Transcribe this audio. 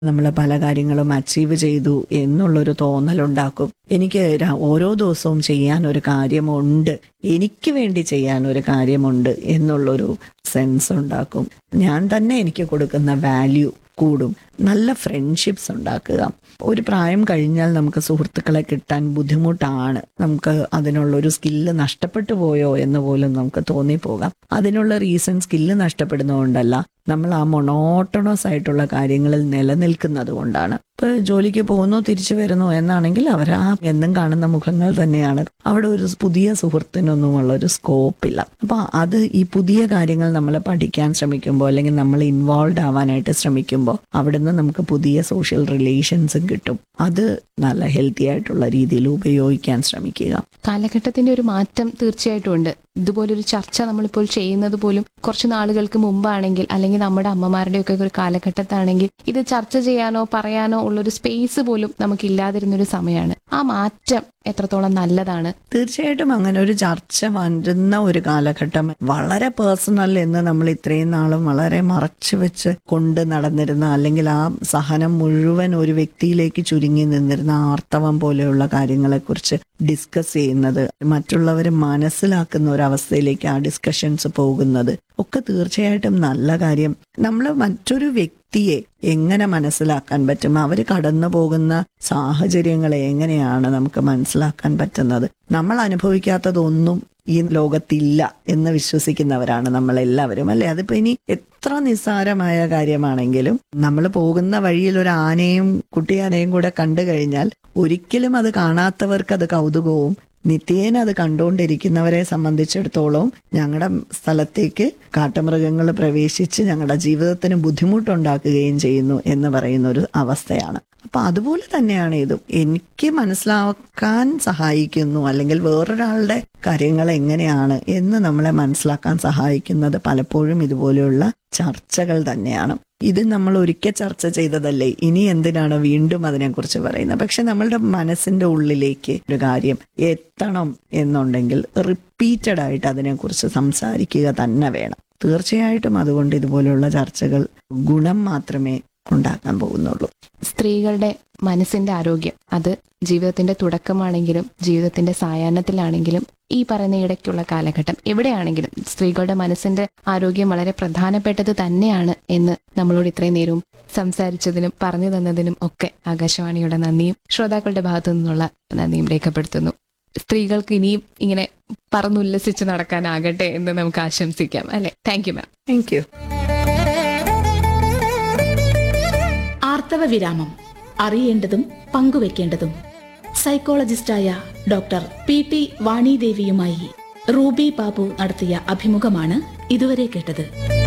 നമ്മൾ പല കാര്യങ്ങളും അച്ചീവ് ചെയ്തു എന്നുള്ളൊരു തോന്നലുണ്ടാക്കും എനിക്ക് ര- ഓരോ ദിവസവും ചെയ്യാൻ ഒരു കാര്യമുണ്ട് എനിക്ക് വേണ്ടി ചെയ്യാൻ ഒരു കാര്യമുണ്ട് എന്നുള്ളൊരു സെൻസ് ഉണ്ടാക്കും ഞാൻ തന്നെ എനിക്ക് കൊടുക്കുന്ന വാല്യൂ കൂടും നല്ല ഫ്രണ്ട്ഷിപ്സ് ഉണ്ടാക്കുക ഒരു പ്രായം കഴിഞ്ഞാൽ നമുക്ക് സുഹൃത്തുക്കളെ കിട്ടാൻ ബുദ്ധിമുട്ടാണ് നമുക്ക് അതിനുള്ള ഒരു സ്കില്ല് നഷ്ടപ്പെട്ടു പോയോ എന്ന് പോലും നമുക്ക് തോന്നിപ്പോകാം അതിനുള്ള റീസൺ സ്കില്ല് നഷ്ടപ്പെടുന്നതുകൊണ്ടല്ല നമ്മൾ ആ മൊണോട്ടണസ് ആയിട്ടുള്ള കാര്യങ്ങളിൽ നിലനിൽക്കുന്നത് കൊണ്ടാണ് ഇപ്പൊ ജോലിക്ക് പോകുന്നു തിരിച്ചു വരുന്നു എന്നാണെങ്കിൽ അവർ ആ എന്നും കാണുന്ന മുഖങ്ങൾ തന്നെയാണ് അവിടെ ഒരു പുതിയ സുഹൃത്തിനൊന്നുമുള്ള ഒരു സ്കോപ്പില്ല അപ്പൊ അത് ഈ പുതിയ കാര്യങ്ങൾ നമ്മൾ പഠിക്കാൻ ശ്രമിക്കുമ്പോൾ അല്ലെങ്കിൽ നമ്മൾ ഇൻവോൾവ് ആവാനായിട്ട് ശ്രമിക്കുമ്പോൾ അവിടുന്ന് നമുക്ക് പുതിയ സോഷ്യൽ റിലേഷൻസും കിട്ടും അത് നല്ല ഹെൽത്തി ആയിട്ടുള്ള രീതിയിൽ ഉപയോഗിക്കാൻ ശ്രമിക്കുക കാലഘട്ടത്തിന്റെ ഒരു മാറ്റം തീർച്ചയായിട്ടും ഉണ്ട് ഇതുപോലൊരു ചർച്ച നമ്മളിപ്പോൾ ചെയ്യുന്നത് പോലും കുറച്ച് നാളുകൾക്ക് മുമ്പാണെങ്കിൽ അല്ലെങ്കിൽ നമ്മുടെ അമ്മമാരുടെയൊക്കെ ഒരു കാലഘട്ടത്താണെങ്കിൽ ഇത് ചർച്ച ചെയ്യാനോ പറയാനോ ഉള്ളൊരു സ്പേസ് പോലും നമുക്ക് ഇല്ലാതിരുന്നൊരു സമയമാണ് ആ മാറ്റം എത്രത്തോളം നല്ലതാണ് തീർച്ചയായിട്ടും അങ്ങനെ ഒരു ചർച്ച വരുന്ന ഒരു കാലഘട്ടം വളരെ പേഴ്സണൽ എന്ന് നമ്മൾ ഇത്രയും നാളും വളരെ മറച്ചു വെച്ച് കൊണ്ട് നടന്നിരുന്ന അല്ലെങ്കിൽ ആ സഹനം മുഴുവൻ ഒരു വ്യക്തിയിലേക്ക് ചുരുങ്ങി നിന്നിരുന്ന ആർത്തവം പോലെയുള്ള കാര്യങ്ങളെക്കുറിച്ച് ഡിസ്കസ് ചെയ്യുന്നത് മറ്റുള്ളവർ മനസ്സിലാക്കുന്ന ഒരു അവസ്ഥയിലേക്ക് ആ ഡിസ്കഷൻസ് പോകുന്നത് ഒക്കെ തീർച്ചയായിട്ടും നല്ല കാര്യം നമ്മൾ മറ്റൊരു വ്യക്തിയെ എങ്ങനെ മനസ്സിലാക്കാൻ പറ്റും അവർ കടന്നു പോകുന്ന സാഹചര്യങ്ങളെ എങ്ങനെയാണ് നമുക്ക് മനസ്സിലാക്കാൻ പറ്റുന്നത് നമ്മൾ അനുഭവിക്കാത്തതൊന്നും ഈ ലോകത്തില്ല എന്ന് വിശ്വസിക്കുന്നവരാണ് നമ്മൾ എല്ലാവരും അല്ലെ അതിപ്പോ ഇനി എത്ര നിസ്സാരമായ കാര്യമാണെങ്കിലും നമ്മൾ പോകുന്ന വഴിയിൽ ഒരു ആനയും കുട്ടിയാനയും കൂടെ കണ്ടു കഴിഞ്ഞാൽ ഒരിക്കലും അത് കാണാത്തവർക്ക് അത് കൗതുകവും നിത്യേന അത് കണ്ടുകൊണ്ടിരിക്കുന്നവരെ സംബന്ധിച്ചിടത്തോളം ഞങ്ങളുടെ സ്ഥലത്തേക്ക് കാട്ടുമൃഗങ്ങൾ പ്രവേശിച്ച് ഞങ്ങളുടെ ജീവിതത്തിന് ബുദ്ധിമുട്ടുണ്ടാക്കുകയും ചെയ്യുന്നു എന്ന് പറയുന്ന ഒരു അവസ്ഥയാണ് അപ്പൊ അതുപോലെ തന്നെയാണ് ഇതും എനിക്ക് മനസ്സിലാക്കാൻ സഹായിക്കുന്നു അല്ലെങ്കിൽ വേറൊരാളുടെ കാര്യങ്ങൾ എങ്ങനെയാണ് എന്ന് നമ്മളെ മനസ്സിലാക്കാൻ സഹായിക്കുന്നത് പലപ്പോഴും ഇതുപോലെയുള്ള ചർച്ചകൾ തന്നെയാണ് ഇത് നമ്മൾ ഒരിക്കൽ ചർച്ച ചെയ്തതല്ലേ ഇനി എന്തിനാണ് വീണ്ടും അതിനെക്കുറിച്ച് പറയുന്നത് പക്ഷെ നമ്മളുടെ മനസ്സിന്റെ ഉള്ളിലേക്ക് ഒരു കാര്യം എത്തണം എന്നുണ്ടെങ്കിൽ റിപ്പീറ്റഡ് ആയിട്ട് അതിനെക്കുറിച്ച് സംസാരിക്കുക തന്നെ വേണം തീർച്ചയായിട്ടും അതുകൊണ്ട് ഇതുപോലെയുള്ള ചർച്ചകൾ ഗുണം മാത്രമേ ഉണ്ടാക്കാൻ പോകുന്നുള്ളൂ സ്ത്രീകളുടെ മനസ്സിന്റെ ആരോഗ്യം അത് ജീവിതത്തിന്റെ തുടക്കമാണെങ്കിലും ജീവിതത്തിന്റെ സായാഹ്നത്തിലാണെങ്കിലും ഈ പറയുന്ന ഇടയ്ക്കുള്ള കാലഘട്ടം എവിടെയാണെങ്കിലും സ്ത്രീകളുടെ മനസ്സിന്റെ ആരോഗ്യം വളരെ പ്രധാനപ്പെട്ടത് തന്നെയാണ് എന്ന് നമ്മളോട് ഇത്രയും നേരവും സംസാരിച്ചതിനും പറഞ്ഞു തന്നതിനും ഒക്കെ ആകാശവാണിയുടെ നന്ദിയും ശ്രോതാക്കളുടെ ഭാഗത്തു നിന്നുള്ള നന്ദിയും രേഖപ്പെടുത്തുന്നു സ്ത്രീകൾക്ക് ഇനിയും ഇങ്ങനെ പറന്നുല്ലസിച്ച് നടക്കാനാകട്ടെ എന്ന് നമുക്ക് ആശംസിക്കാം അല്ലെ thank you ma'am thank you ആർത്തവ വിരാമം അറിയേണ്ടതും പങ്കുവെക്കേണ്ടതും സൈക്കോളജിസ്റ്റായ ഡോക്ടർ പി ടി വാണിദേവിയുമായി റൂബി ബാബു നടത്തിയ അഭിമുഖമാണ് ഇതുവരെ കേട്ടത്